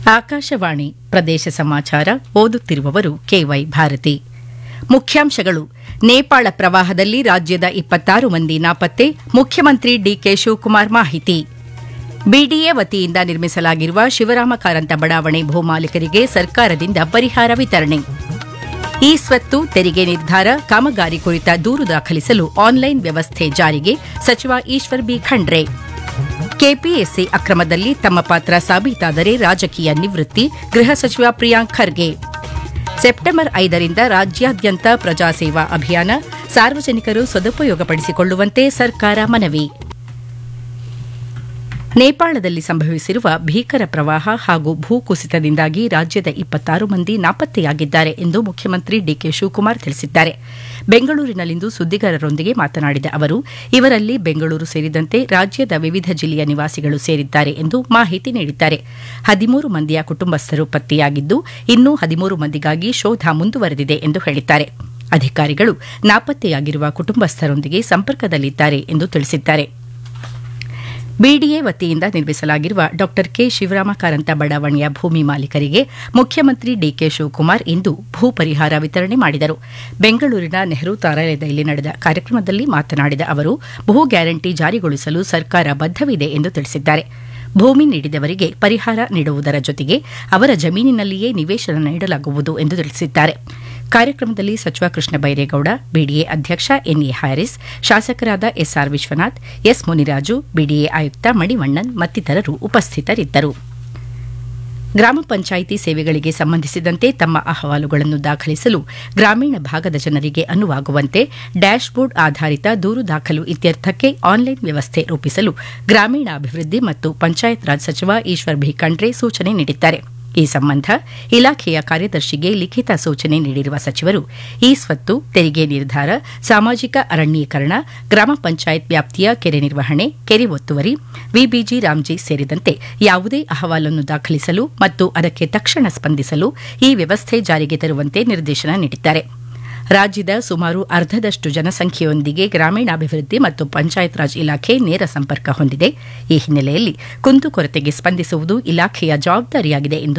ಆಕಾಶವಾಣಿ ಪ್ರದೇಶ ಸಮಾಚಾರ ಓದುತ್ತಿರುವವರು ಕೆವೈ ಭಾರತಿ ಮುಖ್ಯಾಂಶಗಳು ನೇಪಾಳ ಪ್ರವಾಹದಲ್ಲಿ ರಾಜ್ಯದ ಇಪ್ಪತ್ತಾರು ಮಂದಿ ನಾಪತ್ತೆ ಮುಖ್ಯಮಂತ್ರಿ ಡಿಕೆ ಶಿವಕುಮಾರ್ ಮಾಹಿತಿ ಬಿಡಿಎ ವತಿಯಿಂದ ನಿರ್ಮಿಸಲಾಗಿರುವ ಶಿವರಾಮ ಕಾರಂತ ಬಡಾವಣೆ ಭೂಮಾಲೀಕರಿಗೆ ಸರ್ಕಾರದಿಂದ ಪರಿಹಾರ ವಿತರಣೆ ಇ ಸ್ವತ್ತು ತೆರಿಗೆ ನಿರ್ಧಾರ ಕಾಮಗಾರಿ ಕುರಿತ ದೂರು ದಾಖಲಿಸಲು ಆನ್ಲೈನ್ ವ್ಯವಸ್ಥೆ ಜಾರಿಗೆ ಸಚಿವ ಈಶ್ವರ್ ಬಿ ಖಂಡ್ರೆ ಕೆಪಿಎಸ್ಸಿ ಅಕ್ರಮದಲ್ಲಿ ತಮ್ಮ ಪಾತ್ರ ಸಾಬೀತಾದರೆ ರಾಜಕೀಯ ನಿವೃತ್ತಿ ಗೃಹ ಸಚಿವ ಪ್ರಿಯಾಂಕ್ ಖರ್ಗೆ ಸೆಪ್ಟೆಂಬರ್ ಐದರಿಂದ ರಾಜ್ಯಾದ್ಯಂತ ಪ್ರಜಾಸೇವಾ ಅಭಿಯಾನ ಸಾರ್ವಜನಿಕರು ಸದುಪಯೋಗಪಡಿಸಿಕೊಳ್ಳುವಂತೆ ಸರ್ಕಾರ ಮನವಿ ನೇಪಾಳದಲ್ಲಿ ಸಂಭವಿಸಿರುವ ಭೀಕರ ಪ್ರವಾಹ ಹಾಗೂ ಭೂಕುಸಿತದಿಂದಾಗಿ ರಾಜ್ಯದ ಇಪ್ಪತ್ತಾರು ಮಂದಿ ನಾಪತ್ತೆಯಾಗಿದ್ದಾರೆ ಎಂದು ಮುಖ್ಯಮಂತ್ರಿ ಡಿಕೆ ಶಿವಕುಮಾರ್ ತಿಳಿಸಿದ್ದಾರೆ ಬೆಂಗಳೂರಿನಲ್ಲಿಂದು ಸುದ್ದಿಗಾರರೊಂದಿಗೆ ಮಾತನಾಡಿದ ಅವರು ಇವರಲ್ಲಿ ಬೆಂಗಳೂರು ಸೇರಿದಂತೆ ರಾಜ್ಯದ ವಿವಿಧ ಜಿಲ್ಲೆಯ ನಿವಾಸಿಗಳು ಸೇರಿದ್ದಾರೆ ಎಂದು ಮಾಹಿತಿ ನೀಡಿದ್ದಾರೆ ಹದಿಮೂರು ಮಂದಿಯ ಕುಟುಂಬಸ್ಥರು ಪತ್ತೆಯಾಗಿದ್ದು ಇನ್ನೂ ಹದಿಮೂರು ಮಂದಿಗಾಗಿ ಶೋಧ ಮುಂದುವರೆದಿದೆ ಎಂದು ಹೇಳಿದ್ದಾರೆ ಅಧಿಕಾರಿಗಳು ನಾಪತ್ತೆಯಾಗಿರುವ ಕುಟುಂಬಸ್ಥರೊಂದಿಗೆ ಸಂಪರ್ಕದಲ್ಲಿದ್ದಾರೆ ಎಂದು ತಿಳಿಸಿದ್ದಾರೆ ಬಿಡಿಎ ವತಿಯಿಂದ ನಿರ್ಮಿಸಲಾಗಿರುವ ಡಾ ಕೆ ಶಿವರಾಮ ಕಾರಂತ ಬಡಾವಣೆಯ ಭೂಮಿ ಮಾಲೀಕರಿಗೆ ಮುಖ್ಯಮಂತ್ರಿ ಡಿಕೆ ಶಿವಕುಮಾರ್ ಇಂದು ಭೂ ಪರಿಹಾರ ವಿತರಣೆ ಮಾಡಿದರು ಬೆಂಗಳೂರಿನ ನೆಹರು ತಾರಾಲಯದಲ್ಲಿ ನಡೆದ ಕಾರ್ಯಕ್ರಮದಲ್ಲಿ ಮಾತನಾಡಿದ ಅವರು ಭೂ ಗ್ಯಾರಂಟಿ ಜಾರಿಗೊಳಿಸಲು ಸರ್ಕಾರ ಬದ್ದವಿದೆ ಎಂದು ತಿಳಿಸಿದ್ದಾರೆ ಭೂಮಿ ನೀಡಿದವರಿಗೆ ಪರಿಹಾರ ನೀಡುವುದರ ಜೊತೆಗೆ ಅವರ ಜಮೀನಿನಲ್ಲಿಯೇ ನಿವೇಶನ ನೀಡಲಾಗುವುದು ಎಂದು ತಿಳಿಸಿದ್ದಾರೆ ಕಾರ್ಯಕ್ರಮದಲ್ಲಿ ಸಚಿವ ಕೃಷ್ಣ ಬೈರೇಗೌಡ ಬಿಡಿಎ ಅಧ್ಯಕ್ಷ ಎನ್ಎ ಹ್ಯಾರಿಸ್ ಶಾಸಕರಾದ S R Vishwanath S Muniraju BDA ಆಯುಕ್ತ ಮಣಿವಣ್ಣನ್ ಮತ್ತಿತರರು ಉಪಸ್ಥಿತರಿದ್ದರು ಗ್ರಾಮ ಪಂಚಾಯಿತಿ ಸೇವೆಗಳಿಗೆ ಸಂಬಂಧಿಸಿದಂತೆ ತಮ್ಮ ಅಹವಾಲುಗಳನ್ನು ದಾಖಲಿಸಲು ಗ್ರಾಮೀಣ ಭಾಗದ ಜನರಿಗೆ ಅನುವಾಗುವಂತೆ ಡ್ಯಾಶ್ಬೋರ್ಡ್ ಆಧಾರಿತ ದೂರು ದಾಖಲು ಇತ್ಯರ್ಥಕ್ಕೆ ಆನ್ಲೈನ್ ವ್ಯವಸ್ಥೆ ರೂಪಿಸಲು ಗ್ರಾಮೀಣಾಭಿವೃದ್ಧಿ ಮತ್ತು ಪಂಚಾಯತ್ ರಾಜ್ ಸಚಿವ ಈಶ್ವರ್ ಭಿ ಖಂಡ್ರೆ ಸೂಚನೆ ನೀಡಿದ್ದಾರೆ ಈ ಸಂಬಂಧ ಇಲಾಖೆಯ ಕಾರ್ಯದರ್ಶಿಗೆ ಲಿಖಿತ ಸೂಚನೆ ನೀಡಿರುವ ಸಚಿವರು ಈ ಸ್ವತ್ತು ತೆರಿಗೆ ನಿರ್ಧಾರ ಸಾಮಾಜಿಕ ಅರಣ್ಯೀಕರಣ ಗ್ರಾಮ ಪಂಚಾಯತ್ ವ್ಯಾಪ್ತಿಯ ಕೆರೆ ನಿರ್ವಹಣೆ ಕೆರೆ ಒತ್ತುವರಿ ವಿಬಿಜಿ ರಾಮ್ಜಿ ಸೇರಿದಂತೆ ಯಾವುದೇ ಅಹವಾಲನ್ನು ದಾಖಲಿಸಲು ಮತ್ತು ಅದಕ್ಕೆ ತಕ್ಷಣ ಸ್ಪಂದಿಸಲು ಈ ವ್ಯವಸ್ಥೆ ಜಾರಿಗೆ ತರುವಂತೆ ನಿರ್ದೇಶನ ನೀಡಿದ್ದಾರೆ ರಾಜ್ಯದ ಸುಮಾರು ಅರ್ಧದಷ್ಟು ಜನಸಂಖ್ಯೆಯೊಂದಿಗೆ ಗ್ರಾಮೀಣಾಭಿವೃದ್ಧಿ ಮತ್ತು ಪಂಚಾಯತ್ ರಾಜ್ ಇಲಾಖೆ ನೇರ ಸಂಪರ್ಕ ಹೊಂದಿದೆ ಈ ಹಿನ್ನೆಲೆಯಲ್ಲಿ ಕುಂದುಕೊರತೆಗೆ ಸ್ಪಂದಿಸುವುದು ಇಲಾಖೆಯ ಜವಾಬ್ದಾರಿಯಾಗಿದೆ ಎಂದು